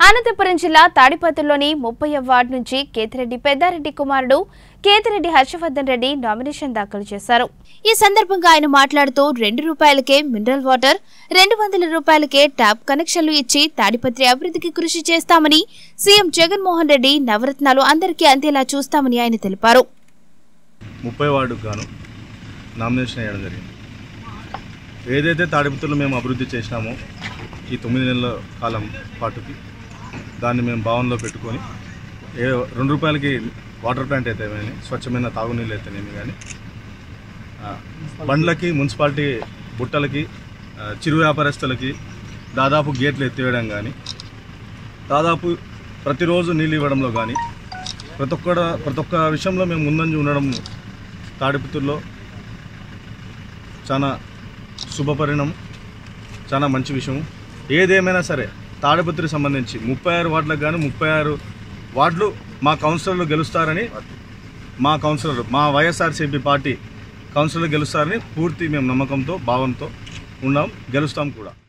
అనంతపురం జిల్లా తాడిపత్రులోని ముప్పై వార్డు నుంచి కేతిరెడ్డి పెద్దారెడ్డి కుమారుడు కేతిరెడ్డి హర్షవర్ధన్ రెడ్డి నామినేషన్ దాఖలు చేశారు ఈ సందర్భంగా ఆయన మాట్లాడుతూ రెండు రూపాయలకే మినరల్ వాటర్ రెండు వందల రూపాయలకే ట్యాప్ కనెక్షన్లు ఇచ్చి తాడిపత్రి అభివృద్ధికి కృషి చేస్తామని సీఎం జగన్మోహన్ రెడ్డి నవరత్నాలు అందరికీ అందేలా చూస్తామని ఆయన తెలిపారు ముప్పై వార్డుకు గాను నామినేషన్ వేయడం జరిగింది ఏదైతే తాడిపత్రులు మేము అభివృద్ధి చేసినామో ఈ తొమ్మిది నెలల కాలం పాటుకి దాన్ని మేము భావనలో పెట్టుకొని ఏ రెండు రూపాయలకి వాటర్ ప్లాంట్ అయితే కానీ స్వచ్ఛమైన తాగునీళ్ళు అయితేనేమి కానీ ఆ, బండ్లకి మున్సిపాలిటీ బుట్టలకి ఆ, చిరు వ్యాపారస్తులకి దాదాపు గేట్లు ఎత్తివేయడం కానీ దాదాపు ప్రతిరోజు నీళ్ళు ఇవ్వడంలో కానీ ప్రతి ఒక్క ప్రతి ఒక్క విషయంలో మేము ముందంజ ఉండడం తాడిపుత్రులో చాలా శుభపరిణామం చాలా మంచి విషయం ఏదేమైనా సరే తాడిపత్రికి సంబంధించి ముప్పై ఆరు వార్డులకు కానీ ముప్పై ఆరు వార్డులు మా కౌన్సిలర్లు గెలుస్తారని మా కౌన్సిలర్ మా వైఎస్ఆర్సీపీ పార్టీ కౌన్సిలర్లు గెలుస్తారని పూర్తి మేము నమ్మకంతో భావంతో ఉన్నాం గెలుస్తాం కూడా